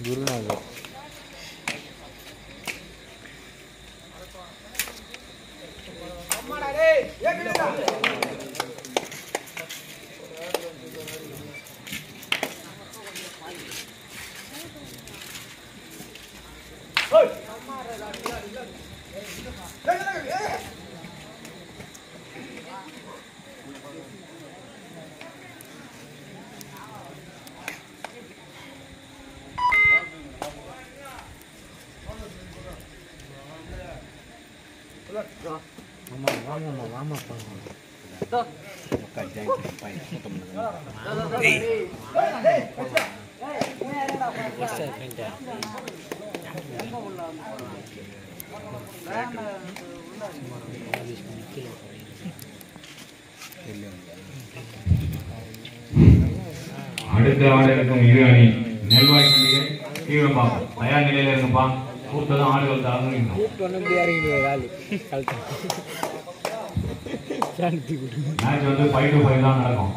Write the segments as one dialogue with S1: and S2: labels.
S1: குருநாதர் மாமா வாமாம்மா வாமா போங்க
S2: அடுத்த ஆடு இருக்கும் இரு அணி நெல்வாய் பண்டிகை கீழப்பா தயார் நிலையில இருக்குப்பா கூப்பிட்டதும் ஆடுகள் தாங்க
S1: கூப்பிட்டு ஒன்று இப்படி இறங்கிட்டு ஆள் கழுத்து சாந்தி கொடு
S2: மேட்ச் வந்து ஃபைவ் டு ஃபைவ் தான் நடக்கும்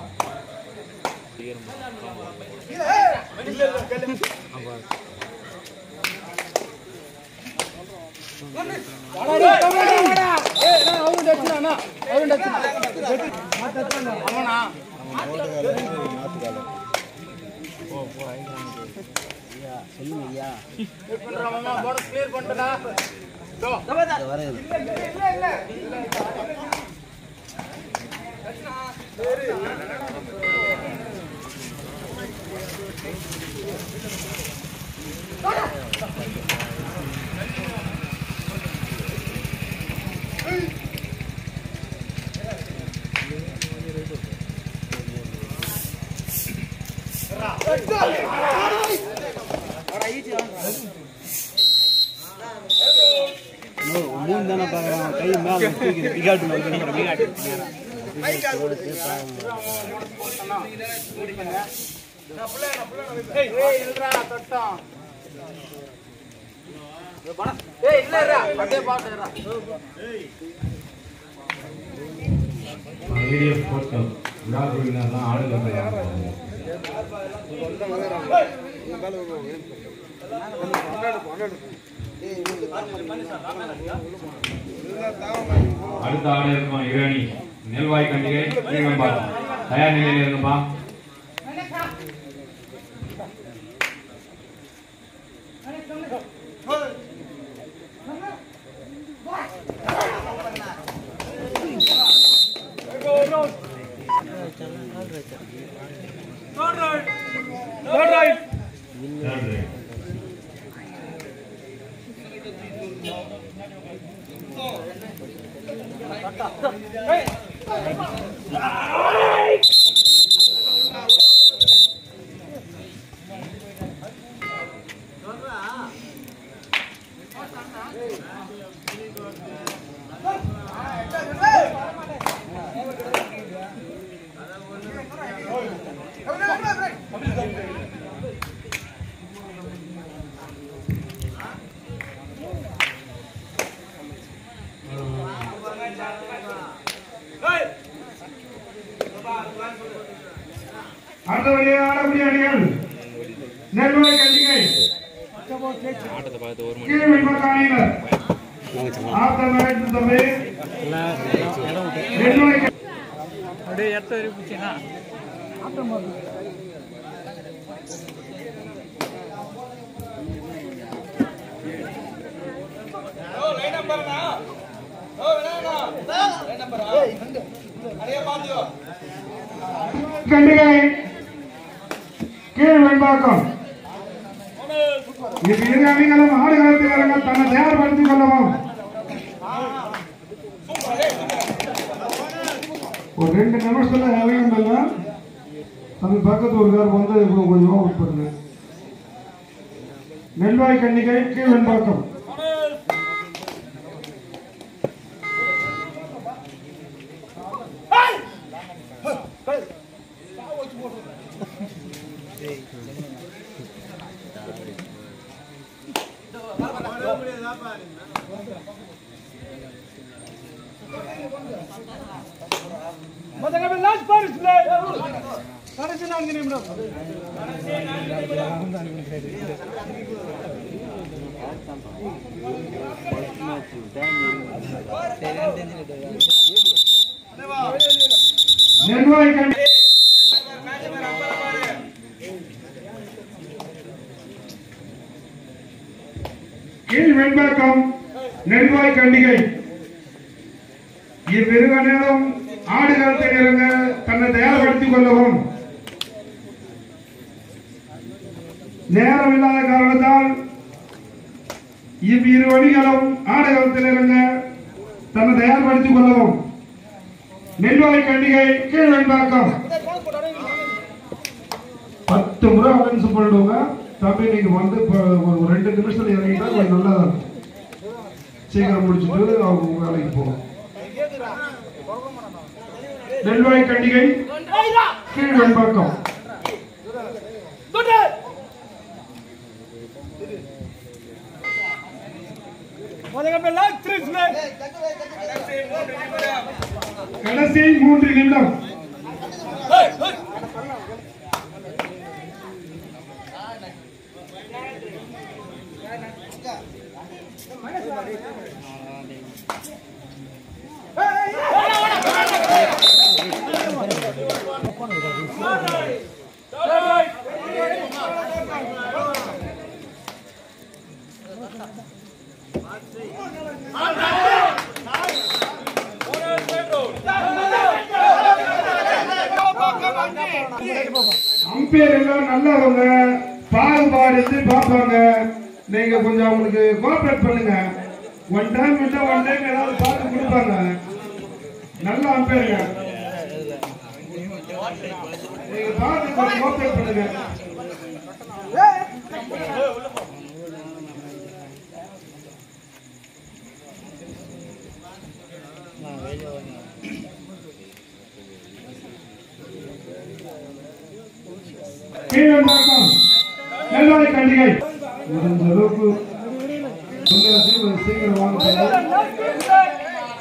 S1: மூணு தானே பார்க்குறான் கை மேலே தூக்கி விகாட்டு விகாட்டு
S2: வீடியோ போட்டோ விழாக்குழுவினர் தான் ஆடுகள் தயார் அடுத்த ஆடு இருக்கும் இரு அணி நெல்வாய் கண்டிகை கீழப்பா தயார் நிலையில இருக்குப்பா Third right.
S3: அடுத்தபடியாக ஆடக்கூடிய அணிகள் நெல்வாய் கண்டிகை கீழ் வெண்பக்க அணியினர் ஆத்த மேட்டு தம்பி நெல்வாய் கண்டி-
S1: அப்படியே எத்த வரை பிடிச்சினா
S3: கண்டிகை கீழ் வெண்பாக்கம் இது இரு அணிகளும் ஆடுகளத்தில் இறங்க தன்னை தயார்படுத்திக் கொள்ளவும் ஒரு ரெண்டு நிமிஷத்துல இறங்கிட்டல அது பக்கத்து ஒரு கார் வந்து இப்போ கொஞ்சம் அவுட் பண்ணுங்க நெல்வாய் கண்டிகை கீழ் வெண்பாக்கம்
S1: கடைசி நான்கு நிமிடம்
S3: நெல்வாய் கண்டி கீழ் வெண்பாக்கம் நெல்வாய் கண்டிகை இவ்விருக நேரம் ஆடுகளத்தில் இறங்க தன்னை தயார்படுத்திக் கொள்ளவும் நேரம் இல்லாத காரணத்தால் இவ்விரு அணிகளும் ஆடுகளத்தில் இறங்க தன்னை தயார்படுத்திக் கொள்ளவும் நெல்வாய் கண்டிகை கீழ் வெண்பாக்கம் பத்து முறை அலைன்ஸ் பண்ணிடுவோங்க தம்பி நீங்க வந்து இப்போ ஒரு ரெண்டு நிமிஷத்துல இறங்கிட்டா கொஞ்சம் நல்லா இருக்கும் சீக்கிரம் முடிச்சுட்டு அவங்க உங்க வேலைக்கு போகும் நெல்வாய் கண்டிகை கீழ் வெண்பாக்கம் கடைசி மூன்று நிமிடம் அம்பையர் எல்லாம் நல்லவங்க பாகுபாடு எடுத்து பார்ப்பாங்க நீங்க கொஞ்சம் அவங்களுக்கு கோஆபரேட் பண்ணுங்க ஒன் டைம் இல்ல ஒன் டைம் ஏதாவது பார்த்து கொடுப்பாங்க நல்ல அம்பையருங்க நீங்க பார்த்து கொஞ்சம் கோஆபரேட் பண்ணுங்க கீழ்வெண்பாக்கம் நெல்வாய் கண்டிகை முடிஞ்ச அளவுக்கு கொஞ்சம் சீக்கிரம் சீக்கிரம் வாங்க சார்.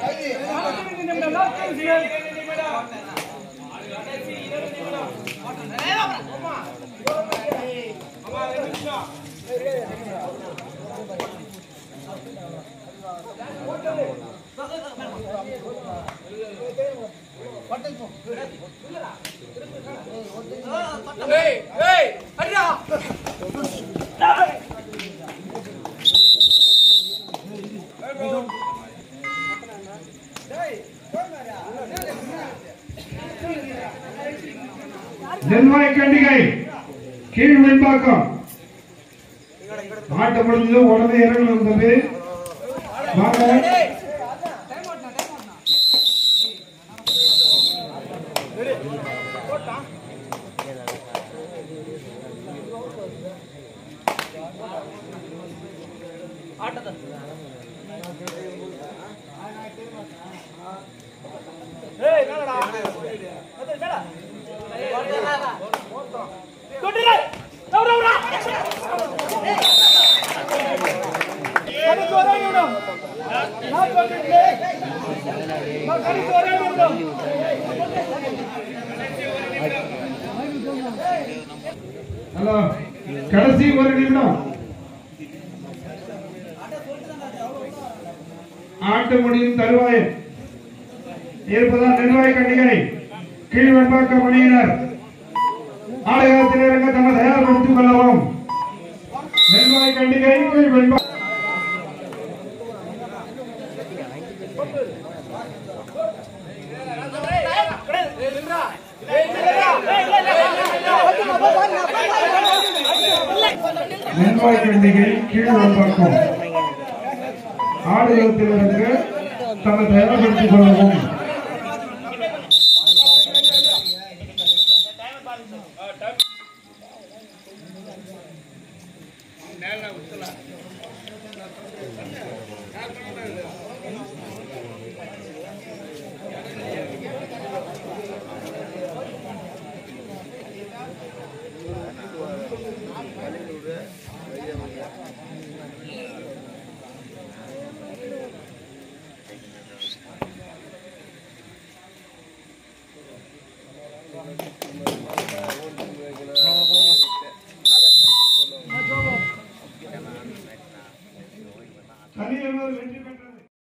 S3: நெல்வாய் கண்டிகை கீழ் வெண்பாக்கம் மாட்ட முடிஞ்சது உடனே இறங்கணும் தம்பி வாங்க ஹலோ கடைசி ஒரு நிமிடம் ஆட்டு முடியும் தருவாய் இருப்பதால் நெல்வாய் கண்டிகை கீழ் வெண்பாக்க மணியினர் ஆலயத்தில் இறங்க தம்மை தயார்படுத்திக் கொள்ளவும் நெல்வாய் கண்டிகை கீழ் வெண்பா நெல்வாய் கண்டிகை கீழ் வெண்பாக்கம் ஆடுகளத்தில் இறங்க தம்மை தயார்படுத்திக் கொள்ளவும் தனியவர் வெற்றி பெற்ற